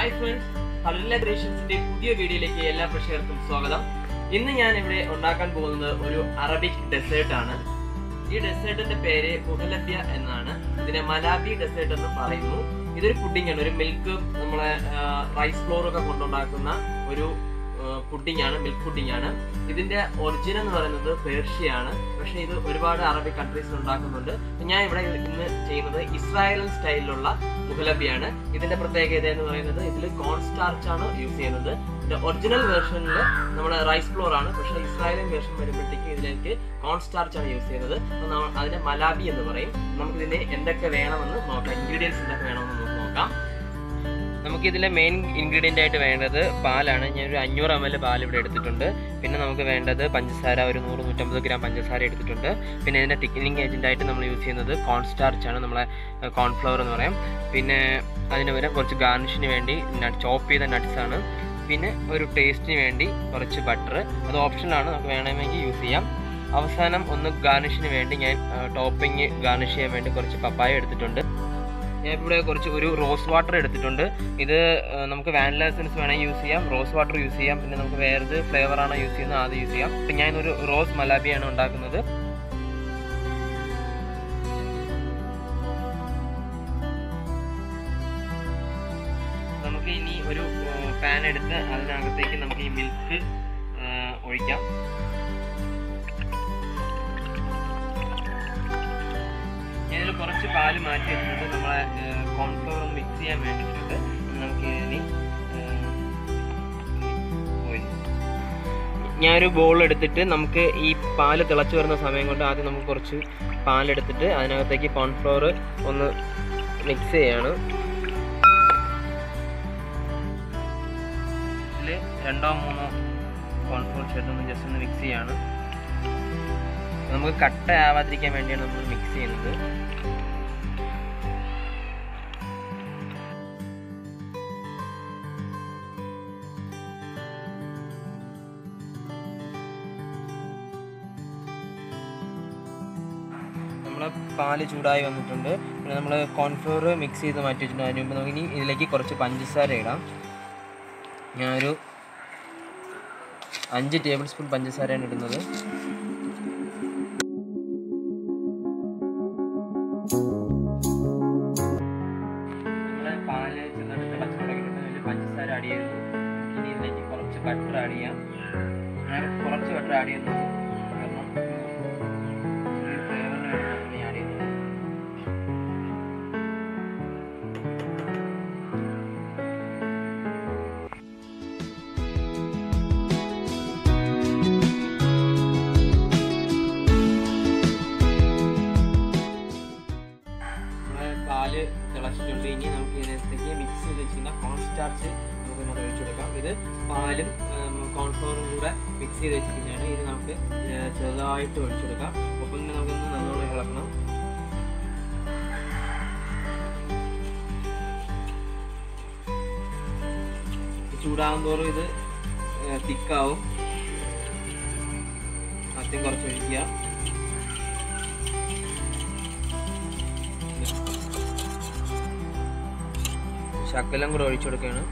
hi friends ഹലില്ല ക്രിയേഷൻസിന്റെ പുതിയ വീഡിയോയിലേക്ക് എല്ലാ പ്രേക്ഷകർക്കും സ്വാഗതം ഇന്ന് ഞാൻ ഇവിടെ ഉണ്ടാക്കാൻ പോകുന്നത് ഒരു അറബിക് ഡെസേർട്ട് ആണ് ഈ ഡെസേർട്ടിന്റെ പേര് മുഹലബ്യ എന്നാണ് ഇതിനെ മലാബി ഡെസേർട്ട് എന്ന് പറയുന്നു ഇതൊരു പുഡിംഗ് ആണ് ഒരു മിൽക്ക് നമ്മളെ റൈസ് ഫ്ലോർ ഒക്കെ കൊണ്ടുണ്ടാക്കുന്ന ഒരു പുഡിംഗ് ആണ് മിൽക്ക് പുഡിംഗ് ആണ് ഇതിന്റെ ഒറിജിൻ എന്ന് പറയുന്നത് പേർഷ്യയാണ് പക്ഷെ ഇത് ഒരുപാട് അറബിക് കൺട്രീസിൽ ഉണ്ടാക്കുന്നുണ്ട് ഞാൻ ഇവിടെ ഇന്ന് ചെയ്യുന്നത് ഇസ്രായേലൻ സ്റ്റൈലിലുള്ള മുഹലബിയാണ് ഇതിന്റെ പ്രത്യേകത എന്ന് പറയുന്നത് ഇതിൽ കോൺ സ്റ്റാർച്ച് ആണ് യൂസ് ചെയ്യുന്നത് ഇതിന്റെ ഒറിജിനൽ വേർഷനിൽ നമ്മുടെ റൈസ് ഫ്ലോർ ആണ് പക്ഷെ ഇസ്രായേലിയൻ വേർഷൻ വരുമ്പോഴത്തേക്ക് ഇതിലേക്ക് കോൺ സ്റ്റാർച്ച് ആണ് യൂസ് ചെയ്യുന്നത് അപ്പൊ നമ്മ- അതിനെ മലാബി എന്ന് പറയും നമുക്ക് ഇതിന് എന്തൊക്കെ വേണമെന്ന് നോക്കാം ഇൻഗ്രീഡിയൻസ് എന്തൊക്കെ വേണമെന്ന് നമുക്ക് നോക്കാം നമുക്ക് ഇതിലെ മെയിൻ ഇൻഗ്രീഡിയൻ്റ് ആയിട്ട് വേണ്ടത് പാലാണ് ഞാൻ ഒരു അഞ്ഞൂറ് എം എൽ പാൽ ഇവിടെ എടുത്തിട്ടുണ്ട് പിന്നെ നമുക്ക് വേണ്ടത് പഞ്ചസാര ഒരു നൂറ് നൂറ്റമ്പത് ഗ്രാം പഞ്ചസാര എടുത്തിട്ടുണ്ട് പിന്നെ ഇതിൻ്റെ തിക്കനിങ് ഏജൻ്റ് ആയിട്ട് നമ്മൾ യൂസ് ചെയ്യുന്നത് കോൺ സ്റ്റാർച്ച് ആണ് നമ്മളെ കോൺഫ്ലവർ എന്ന് പറയാം പിന്നെ അതിന് പകരം കുറച്ച് ഗാർണിഷിന് വേണ്ടി ചോപ്പ് ചെയ്ത nuts ആണ് പിന്നെ ഒരു ടേസ്റ്റിന് വേണ്ടി കുറച്ച് ബട്ടർ അത് ഓപ്ഷനാണ് നമുക്ക് വേണമെങ്കിൽ യൂസ് ചെയ്യാം അവസാനം ഒന്ന് ഗാർണിഷിന് വേണ്ടി ഞാൻ ടോപ്പിംഗ് ഗാർണിഷ് ചെയ്യാൻ വേണ്ടി കുറച്ച് പപ്പായ എടുത്തിട്ടുണ്ട് ഞാൻ ഇവിടെ കുറച്ച് ഒരു റോസ് വാട്ടർ എടുത്തിട്ടുണ്ട് ഇത് ആ, നമുക്ക് വാനില എസൻസ് വേണമെങ്കിൽ യൂസ് ചെയ്യാം റോസ് വാട്ടർ യൂസ് ചെയ്യാം പിന്നെ നമുക്ക് വേറെ ഫ്ലേവർ ആണ് യൂസ് ചെയ്യുന്നത് അത് യൂസ് ചെയ്യാം ഇപ്പം ഞാനൊരു റോസ് മലാബിയാണ് ഉണ്ടാക്കുന്നത് നമുക്ക് ഇനി ഒരു പാൻ എടുത്ത് അതിനകത്തേക്ക് നമുക്ക് ഈ മിൽക്ക് ഒഴിക്കാം ഞാനിതിൽ കുറച്ച് പാല് മാറ്റി വെച്ചിട്ടുണ്ട് നമ്മളെ കോൺഫ്ലവർ ഒന്ന് മിക്സ് ചെയ്യാൻ വേണ്ടിയിട്ടുണ്ട് നമുക്ക് ഇനി ഞാനൊരു ബോൾ എടുത്തിട്ട് നമുക്ക് ഈ പാല് തിളച്ച് വരുന്ന സമയം കൊണ്ട് ആദ്യം നമുക്ക് കുറച്ച് പാലെടുത്തിട്ട് അതിനകത്തേക്ക് കോൺഫ്ലവർ ഒന്ന് മിക്സ് ചെയ്യാണ് ഇതിൽ രണ്ടോ മൂന്നോ കോൺഫ്ലവർ ചേർത്തൊന്ന് ജസ്റ്റ് ഒന്ന് മിക്സ് ചെയ്യാണ് നമുക്ക് കട്ട ആവാതിരിക്കാൻ വേണ്ടിയാണ് നമ്മൾ മിക്സ് ചെയ്യുന്നത് നമ്മളെ പാല് ചൂടായി വന്നിട്ടുണ്ട് പിന്നെ നമ്മൾ കോൺഫ്ലോർ മിക്സ് ചെയ്ത് മാറ്റി വെച്ചിട്ടുണ്ട് അതിന് മുമ്പ് നമുക്ക് ഇനി ഇതിലേക്ക് കുറച്ച് പഞ്ചസാര ഇടാം ഞാനൊരു അഞ്ച് ടേബിൾ സ്പൂൺ പഞ്ചസാരയാണ് ഇടുന്നത് നമ്മുടെ പാല് ചെറുതായിട്ട് തിളച്ച് തുടങ്ങിയിട്ടുണ്ട് അതിൽ പഞ്ചസാര ആഡ് ചെയ്തു ഇനി ഇതിലേക്ക് കുറച്ച് ബട്ടർ ആഡ് ചെയ്യാം ഞാൻ കുറച്ച് ബട്ടർ ആഡ് ചെയ്യുന്നു കാരണം ചെറിയൊരു ഫ്ലേവറിന് വേണ്ടിയിട്ടാണ് ഞാൻ ആഡ് ചെയ്യുന്നത് നമ്മുടെ പാല് തിളച്ചിട്ടുണ്ട് ഇനി നമുക്ക് ഇതിനകത്തേക്ക് മിക്സ് ചെയ്ത് വെച്ചിരുന്ന കോൺ സ്റ്റാർച്ച് നമുക്ക് ഇങ്ങോട്ട് ഒഴിച്ചു കൊടുക്കാം ഇത് പാലും കോൺഫ്ലവറും കൂടെ മിക്സ് ചെയ്ത് വെച്ചിരിക്കുന്നതാണ് ഇത് നമുക്ക് ഏർ ചെറുതായിട്ട് ഒഴിച്ചു കൊടുക്കാം ഒപ്പം തന്നെ നമുക്കൊന്ന് നല്ലോണം ഇളക്കണം ചൂടാകും തോറും ഇത് തിക്കാവും ആദ്യം കുറച്ച് ഒഴിക്കുക ശകലം കൂടെ ഒഴിച്ചു കൊടുക്കുകയാണ്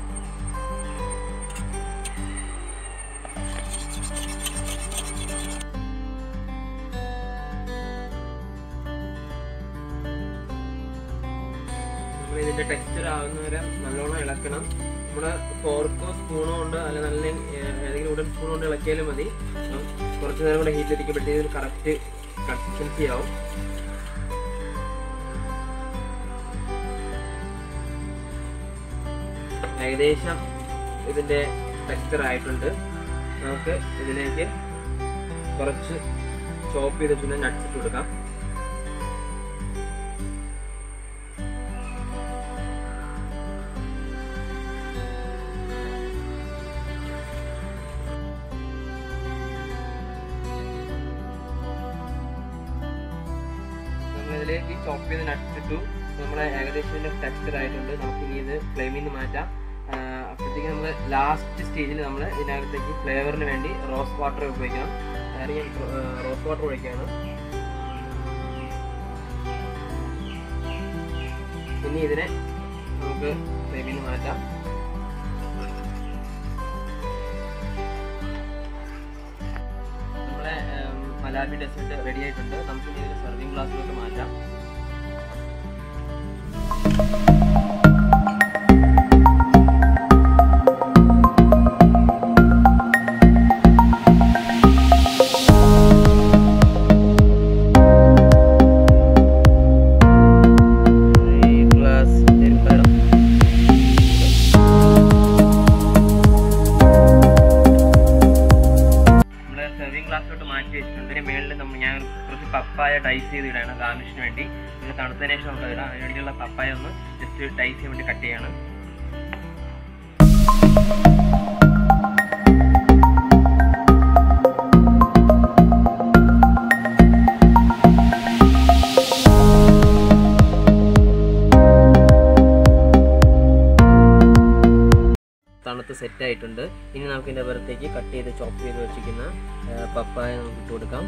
നമ്മൾ ഇതിന്റെ ടെക്സ്ചർ ആവുന്നവരെ നല്ലോണം ഇളക്കണം നമ്മുടെ ഫോർക്കോ സ്പൂണോ കൊണ്ട് അല്ല നല്ല ഏഹ്, ഏതെങ്കിലും ഉടൻ സ്പൂൺ കൊണ്ട് ഇളക്കിയാലും മതി ഉം, കുറച്ച് നേരം കൂടെ ഹീറ്റ് ഇരിക്കുമ്പോഴത്തേക്ക് ഒരു കറക്റ്റ് കൺസിസ്റ്റൻസി ആവും ഏകദേശം ഇതിന്റെ ടെക്സ്ചർ ആയിട്ടുണ്ട് നമുക്ക് ഇതിലേക്ക് കുറച്ച് ചോപ്പ് ചെയ്ത് വെച്ചിട്ട് നട്ട്സ് ഇട്ട് കൊടുക്കാം നമ്മൾ ഇതിലേക്ക് ചോപ്പ് ചെയ്ത് നട്ട്സ് ഇട്ടു നമ്മുടെ ഏകദേശം ഇതിന്റെ ടെക്സ്ചർ ആയിട്ടുണ്ട് നമുക്ക് ഇനി ഇത് ഫ്ലെയിമിൽ നിന്ന് മാറ്റാം ആഹ് അപ്പോഴത്തേക്ക് നമ്മൾ ലാസ്റ്റ് സ്റ്റേജിൽ നമ്മൾ ഇതിനകത്തേക്ക് ഫ്ലേവറിന് വേണ്ടി റോസ് വാട്ടർ ഉപയോഗിക്കണം അതായത് ഞാൻ റോസ് വാട്ടർ ഒഴിക്കുകയാണ് ഇനി ഇതിനെ നമുക്ക് ഫ്ലെയിമിൽ നിന്ന് മാറ്റാം മലാബി ഡെസേർട്ട് റെഡി ആയിട്ടുണ്ട് നമുക്ക് ഇനി ഒരു സെർവിങ് ഗ്ലാസ്സിലോട്ട് മാറ്റാം ഈ ഗ്ലാസ് എടുക്കണം നമ്മൾ സെർവിങ് ഗ്ലാസ്സിലോട്ട് മാറ്റി വെച്ചിട്ടുണ്ട് ഇതിന് മേളിൽ നമ്മൾ ഞാൻ കുറച്ച് പപ്പായ ഡൈസ് ചെയ്ത് ഇടാണ് ഗാർണിഷിന് വേണ്ടി ഇത് തണുത്തതിന് ശേഷം നമുക്ക് ഇടാം അതിന് വേണ്ടിയുള്ള പപ്പായ ഒന്ന് ജസ്റ്റ് ഡൈസ് ചെയ്യാൻ വേണ്ടി കട്ട് ചെയ്യാണ് തണുത്ത് സെറ്റ് ആയിട്ടുണ്ട് ഇനി നമുക്ക് ഇതിൻ്റെ പുറത്തേക്ക് കട്ട് ചെയ്ത് ചോപ്പ് ചെയ്ത് വെച്ചിരിക്കുന്ന ആ, പപ്പായ നമുക്ക് ഇട്ട് കൊടുക്കാം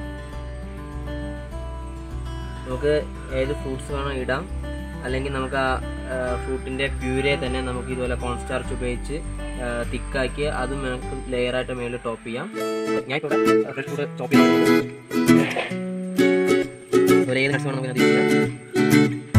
നമുക്ക് ഏത് ഫ്രൂട്ട്സ് വേണോ ഇടാം അല്ലെങ്കിൽ നമുക്ക് ആ ഫ്രൂട്ടിൻ്റെ പ്യൂരെ തന്നെ നമുക്ക് ഇതുപോലെ കോൺസ്റ്റാർച്ച് ഉപയോഗിച്ച് തിക്കാക്കി അതും നമുക്ക് ലെയറായിട്ട് മേളിൽ ടോപ്പ് ചെയ്യാം ഞാൻ ഇവിടെ ഫ്രഷ് ഫ്രൂട്ട് ചോപ്പ് ചെയ്ത് അതുപോലെ ഏത് നട്സ് വേണം നമുക്ക് അത് യൂസ് ചെയ്യാം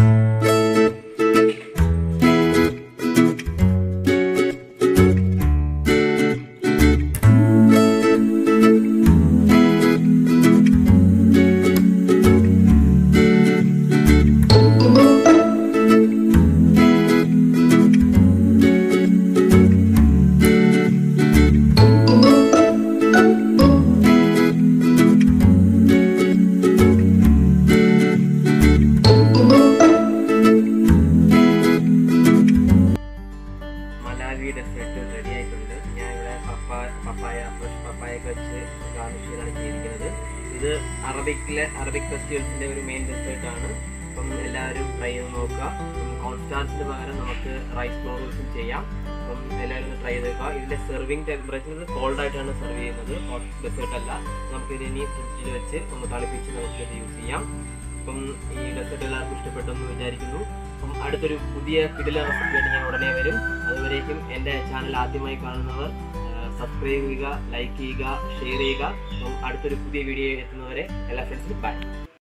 മലാവി ഡെസേർട്ട് റെഡി ആയിട്ടുണ്ട് ഞാൻ ഇവിടെ പപ്പായ പപ്പായ ഫ്രഷ് പപ്പായൊക്കെ വെച്ച് ഗാർണിഷ് ചെയ്താണ് ചെയ്തിരിക്കുന്നത് ഇത് അറബിക്കിലെ അറബിക് ഫെസ്റ്റിവൽസിന്റെ ഒരു മെയിൻ ഡെസേർട്ട് ആണ് അപ്പം എല്ലാവരും ട്രൈ ചെയ്ത് നോക്കുക കോൺസ്റ്റാർച്ചിന് പകരം നമുക്ക് റൈസ് ഫ്ലോർ വെച്ചും ചെയ്യാം അപ്പം എല്ലാവരും ഒന്ന് ട്രൈ ചെയ്ത് നോക്കുക ഇതിന്റെ സെർവിങ് ടെമ്പറേച്ചർ കോൾഡ് ആയിട്ടാണ് സെർവ് ചെയ്യുന്നത് ഹോട്ട് ഡെസേർട്ട് അല്ല നമുക്ക് ഇത് ഇനി ഫ്രിഡ്ജിൽ വെച്ച് ഒന്ന് തണുപ്പിച്ച് നമുക്ക് ഇത് യൂസ് ചെയ്യാം അപ്പം ഈ ഡെസേർട്ട് എല്ലാവർക്കും ഇഷ്ടപ്പെട്ടെന്ന് വിചാരിക്കുന്നു അപ്പം അടുത്തൊരു പുതിയ കിടില റെസിപ്പിയായിട്ട് ഞാൻ ഉടനെ വരും അതുവരേക്കും എൻ്റെ ചാനൽ ആദ്യമായി കാണുന്നവർ സബ്സ്ക്രൈബ് ചെയ്യുക ലൈക്ക് ചെയ്യുക ഷെയർ ചെയ്യുക അപ്പം അടുത്തൊരു പുതിയ വീഡിയോ എത്തുന്നവരെ എല്ലാ ഫ്രണ്ട്സിനും ബൈ